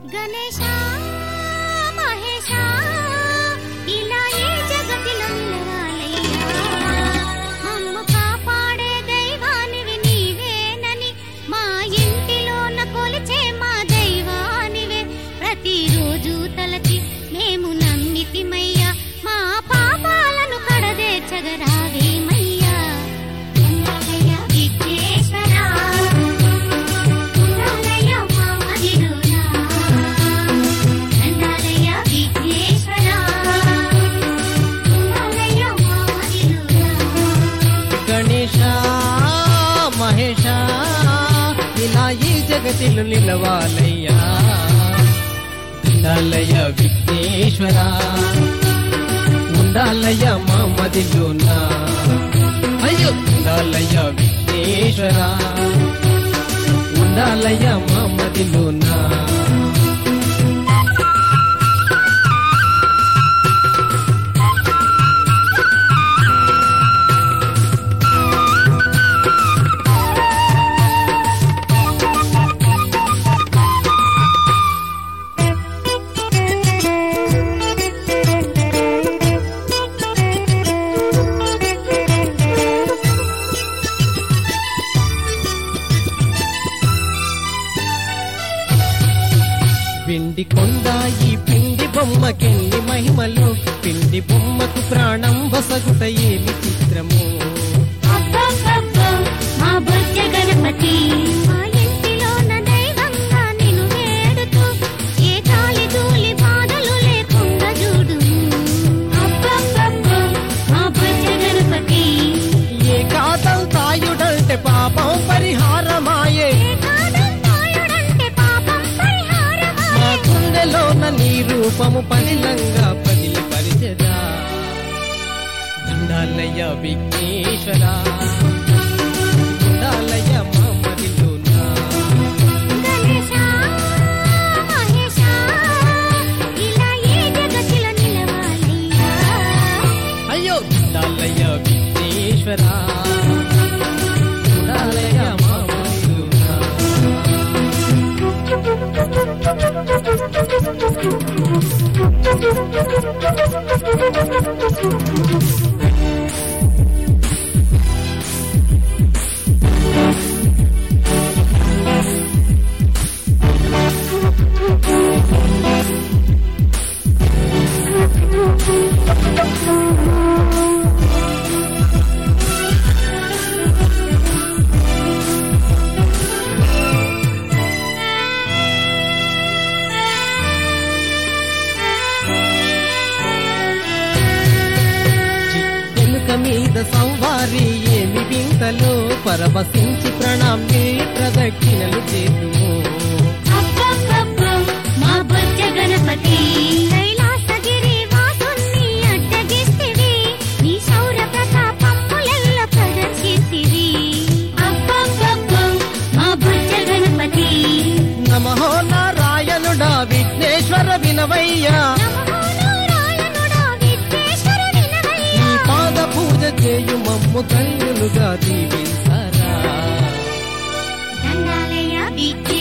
గణేశ మహేశ ఇలా ఈ జగతిలో నిలవాలయ్యా మమ్ము కాపాడే దైవానివి నీవేనని మా ఇంటిలోన కొలిచే మా దైవానివే ప్రతిరోజు తలచి మేము నమ్మితిమయ్యా మా పాపాలను కడదేర్చగరావేమయ్యా ఎన్నయ్య విఘ్నేశ్వరా ఉండాలయ్య మా మదిలోనా. దండాలయ్య విఘ్నేశ్వరా ఉండాలయ్య మా మదిలోనా. గణేశ మహేశ ఇలా ఈ జగతిలో నిలవాలయ్యా ఉండాలయ్య విఘ్నేశ్వర ఉండాలయ్య మా మదిలోనా అయ్యో ఉండాలయ్య విఘ్నేశ్వర ఉండాలయ్య మా మదిలోనా పిండి కొండ ఈ పిండి బొమ్మకెన్ని మహిమలు పిండి బొమ్మకు ప్రాణం వసగుట ఏమి చిత్రము అబ్బబ్బబ్బో, మా బొజ్జ గణపతి మా ఇంటిలోన దైవంగా నిన్ను వేడుతూ ఏ గాలి ధూళి బాధలు లేకుండా చూడు అబ్బబ్బబ్బో, మా బొజ్జ గణపతి ఏ కాదం తాయుడంటే పాపం పరిహారమాయే ఏ కాలం తాయుడంటే పాపం పరిహారమాయే. మా గుండెలోన నీ రూపము పదిలంగా పదిలి పరిచదా దండాలయ్య విఘ్నేశ్వర దండాలయ్య మా మదిలోనా గణేశ, మహేశ, ఇలా ఏ జగతిలో నిలవాలయ్యా అయ్యో దండాలయ్య విఘ్నేశ్వర దండాలయ్య మా మదిలోనా ఎలుక మీద సంవారి ఏమి వింతలో పరవశించి ప్రణామి ప్రదక్షిణలు చేతుము అబ్బబ్బబ్బో, మా బొజ్జ గణపతి కైలాసగిరి వాసుని అడ్డగిస్తివి నీ శౌర్య ప్రతాపములెల్ల ప్రదర్శిస్తివి అబ్బబ్బబ్బో, మా బొజ్జ గణపతి నమో నారాయణుడా విఘ్నేశ్వర వినవయ్యా నమో నారాయణుడా విఘ్నేశ్వర నీ వినవయ్యా పాద పూజ చేయు మమ్ము కన్నులుగా దీవించరా దండాలయ విఘ్నేశ్వర